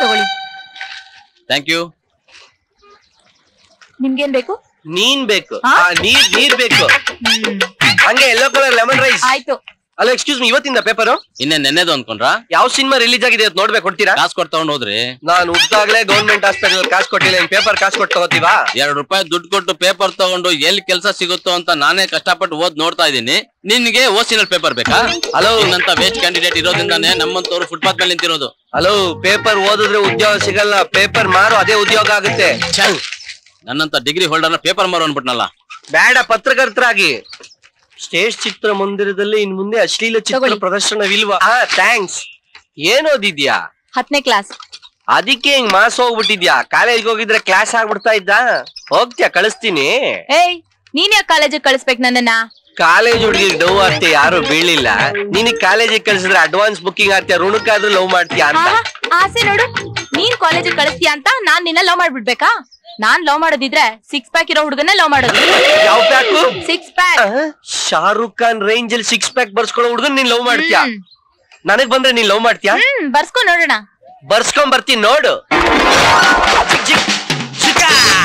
ತಗೊಳ್ಳಿ thank you ನಿಮ್ಗೇನ್ ಬೇಕು ನೀನ್ ಬೇಕು ಹಾ? ಆ, ನೀರ್ ನೀರ್ ಬೇಕು ಹ್ಮ್ ಹಂಗೆ ಎಲ್ಲೋ ಕಲರ್ ಲೆಮನ್ ರೈಸ್ ಆಯ್ತು ಅಲ್ಲ ಎಕ್ಸ್ಕ್ಯೂಸ್ ಮಿ ಇವತ್ತಿಂದ ಪೇಪರ್ ಇನ್ನೇ ನೆನ್ನೆದು ಅನ್ಕೊಂಡ್ರಾ ಯಾವ ಸಿನಿಮಾ ರಿಲೀಸ್ ಆಗಿದೆ ಅಂತ ನೋಡ್ಬೇಕು ಕೊಡ್ತೀರಾ ಕಾಸು ಕೊಟ್ಟು ತಗೊಂಡ್ ಹೋದ್ರಿ ನಾನು ಹುಟ್ಟಾಗ್ಲೇ ಗೌರ್ಮೆಂಟ್ ಹಾಸ್ಪಿಟಲ್ ಕಾಸು ಕೊಟ್ಟಿಲ್ಲ ಪೇಪರ್ ಕಾಸು ಕೊಟ್ಟು ತಗೋತೀವಾ ಎರಡ್ ರೂಪಾಯಿ ದುಡ್ಡು ಕೊಟ್ಟು ಪೇಪರ್ ತಗೊಂಡು ಎಲ್ಲಿ ಕೆಲಸ ಸಿಗುತ್ತೋ ಅಂತ ನಾನೇ ಕಷ್ಟಪಟ್ಟು ಓದ್ ನೋಡ್ತಾ ಇದ್ದೀನಿ ನಿನ್ಗೆ ಓಸಿನಲ್ ಪೇಪರ್ ಬೇಕಾ ಹಲೋ ನಿನ್ನಂತ ವೇಸ್ಟ್ ಕ್ಯಾಂಡಿಡೇಟ್ ಇರೋದ್ರಿಂದಾನೇ ನಮ್ಮಂತವ್ರು ಫುಟ್ಪಾತ್ ಮೇಲೆ ನಿಂತಿರೋದು ಹಲೋ ಪೇಪರ್ ಓದಿದ್ರೆ ಉದ್ಯೋಗ ಸಿಗಲ್ಲ ಪೇಪರ್ ಮಾರು ಅದೇ ಉದ್ಯೋಗ ಆಗುತ್ತೆ ಛೆ, ನನ್ನಂತ ಡಿಗ್ರಿ ಹೋಲ್ಡರ್ನ ಪೇಪರ್ ಮಾರು ಅನ್ಬಿಟ್ನಲ್ಲ ಬೇಡ ಪತ್ರಕರ್ತರಾಗಿ ಸ್ಟೇಜ್ ಚಿತ್ರ ಮಂದಿರದಲ್ಲಿ ಇನ್ ಮುಂದೆ ಅಶ್ಲೀಲ ಚಿತ್ರ ತಗೊಳ್ಳಿ. ಪ್ರದರ್ಶನವಿಲ್ವಾ ಹಾ ಥ್ಯಾಂಕ್ಸ್ ಏನ್ ಓದಿದ್ಯಾ ಹತ್ತನೇ ಕ್ಲಾಸ್ ಅದಕ್ಕೆ ಹಿಂಗ್ ಮಾಸ್ ಹೋಗ್ಬಿಟ್ಟಿದ್ಯಾ ಕಾಲೇಜ್ಗೆ ಹೋಗಿದ್ರೆ ಕ್ಲಾಸ್ ಆಗ್ಬಿಡ್ತಾ ಇದ್ದ ಹೋಗ್ತ್ಯಾ ಕಳಿಸ್ತೀನಿ ಏಯ್ ನೀನ್ ಯಾಕೆ ಕಾಲೇಜಿಗೆ ಕಳಿಸ್ಬೇಕು ನನ್ನನ್ನ ಕಾಲೇಜ್ ಹುಡುಗಿಗೆ ಡವ್ ಆಗ್ತೀಯ ಯಾರು ಬೀಳಿಲ್ಲ ನಿನಗ್ ಕಾಲೇಜಿಗೆ ಕಳ್ಸಿದ್ರೆ ಅಡ್ವಾನ್ಸ್ ಬುಕ್ಕಿಂಗ್ ಆಗ್ತೀಯ ಋಣಕ್ಕಾದ್ರೂ ಲವ್ ಮಾಡ್ತೀಯ ಅಂತ ಆಹಾ, ಆಸೆ ನೋಡು ನೀನ್ ಕಾಲೇಜಿಗೆ ಕಳಿಸ್ತೀಯ ಅಂತ ನಾನ್ ನಿನ್ನ ಲವ್ ಮಾಡ್ಬಿಡ್ಬೇಕಾ ನಾನ್ ಲವ್ ಮಾಡೋದಿದ್ರೆ ಸಿಕ್ಸ್ ಪ್ಯಾಕ್ ಇರೋ ಹುಡುಗನ ಲವ್ ಮಾಡೋದು ಯಾವ pack six pack Shahrukh Khan range ಅಲ್ಲಿ ಸಿಕ್ಸ್ ಪ್ಯಾಕ್ ಬರ್ಸ್ಕೊಳ್ಳೋ ಹುಡುಗನ್ ನೀನ್ ಲವ್ ಮಾಡ್ತೀಯಾ ಹ್ಮ್. ನನಗ್ ಬಂದ್ರೆ ನೀನ್ ಲವ್ ಮಾಡ್ತೀಯಾ ಹ್ಮ್ ಬರ್ಸ್ಕೊ ನೋಡೋಣ ಬರ್ಸ್ಕೊಂಡ್ ಬರ್ತೀನಿ ನೋಡು ಚಿಕ್ ಚಿಕ್ ಚಿಕ್ಕ.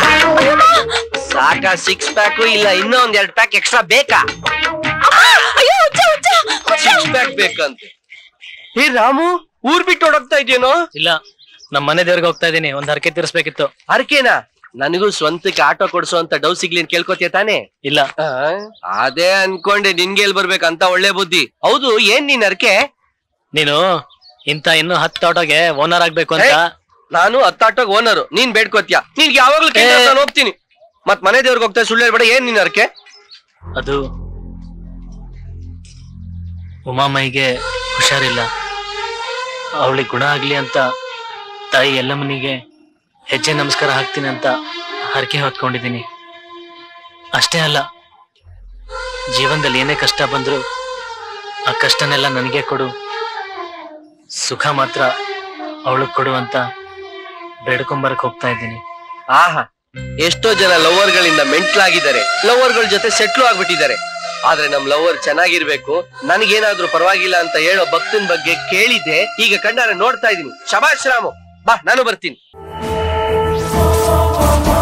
ಸಾಕಾ ಸಿಕ್ಸ್ ಪ್ಯಾಕು ಇಲ್ಲ ಇನ್ನೂ ಒಂದ್ ಎರಡ್ ಪ್ಯಾಕ್ ಎಕ್ಸ್ಟ್ರಾ ಬೇಕಾ ಅಯ್ಯೋ ಹುಚ್ಚ, ಹುಚ್ಚ, ಹುಚ್ಚ. ಸಿಕ್ಸ್ ಪ್ಯಾಕ್ ಬೇಕಂತ ಹೇ ರಾಮು ಊರ್ ಬಿಟ್ಟು ಓಡೋಗ್ತಾ ಇದೆಯೇನೋ ಇಲ್ಲ ನಮ್ ಮನೆ ದೇವ್ರಿಗೆ ಹೋಗ್ತಾ ಇದೀನಿ ಒಂದ್ ಹರಕೆ ತೀರಿಸ್ಬೇಕಿತ್ತು ಅರ್ಕೇನಾ ನನಗೂ ಸ್ವಂತಕ್ಕೆ ಆಟೋ ಕೊಡ್ಸೋ ಡೌ ಸಿಗ್ಲಿ ಅಂತ ಕೇಳ್ಕೊತೀಯ ತಾನೇ ಇಲ್ಲ ಅದೇ ಅನ್ಕೊಂಡೆ ನಿನ್ಗೆ ಎಲ್ ಬರ್ಬೇಕಂತ ಒಳ್ಳೆ ಬುದ್ಧಿ ಹೌದು ಏನ್ ನೀನ್ ಅರ್ಕೆ ನೀನು ಇಂತ ಇನ್ನು ಹತ್ತು ಆಟೋಗೆ ಓನರ್ ಆಗ್ಬೇಕು ಅಂತ ಏ, ನಾನು ಹತ್ತಾಟೋಗ್ ಓನರು ನೀನ್ ಬೇಡ್ಕೋತೀಯ ನಿನ್ಗೆ ಯಾವಾಗ್ಲೂ ಕೇಳಿದ್ರೆ ಏ. ನಾನು ಹೋಗ್ತೀನಿ ಮತ್ ಮನೆ ದೇವ್ರಿಗೆ ಹೋಗ್ತಾ ಸುಳ್ಳು ಹೇಳ್ಬೇಡ ಏನ್ ನೀನ್ ಅರ್ಕೆ ಅದು ಉಮಾಮೈಗೆ ಹುಷಾರಿಲ್ಲ ಅವಳಿಗೆ ಗುಣ ಆಗ್ಲಿ ಅಂತ ತಾಯಿ ಎಲ್ಲಮ್ಮನಿಗೆ ಹೆಜ್ಜೆ ನಮಸ್ಕಾರ ಹಾಕ್ತೀನಿ ಅಂತ ಹರಕೆ ಹೊತ್ಕೊಂಡಿದ್ದೀನಿ ಅಷ್ಟೇ ಅಲ್ಲ ಜೀವನದಲ್ಲಿ ಏನೇ ಕಷ್ಟ ಬಂದ್ರು ಆ ಕಷ್ಟನೆಲ್ಲ ನನಗೆ ಕೊಡು ಸುಖ ಮಾತ್ರ ಅವಳಿಗೆ ಕೊಡು ಅಂತ ಬೇಡ್ಕೊಂಬರಕ್ ಹೋಗ್ತಾ ಇದ್ದೀನಿ ಆಹಾ ಎಷ್ಟೋ ಜನ ಲವರ್ ಗಳಿಂದ ಮೆಂಟ್ಲಾಗಿದ್ದಾರೆ ಲವರ್ ಗಳ ಜೊತೆ ಸೆಟ್ಲು ಆಗ್ಬಿಟ್ಟಿದ್ದಾರೆ ಆದ್ರೆ ನಮ್ ಲವರ್ ಚೆನ್ನಾಗಿರ್ಬೇಕು ನನಗೇನಾದ್ರೂ ಪರವಾಗಿಲ್ಲ ಅಂತ ಹೇಳೋ ಭಕ್ತನ್ ಬಗ್ಗೆ ಕೇಳಿದ್ದೆ ಈಗ ಕಣ್ಣಾರೆ ನೋಡ್ತಾ ಇದೀನಿ ಶಬಾಷ್ ರಾಮು ಬಾ ನಾನು ಬರ್ತೀನಿ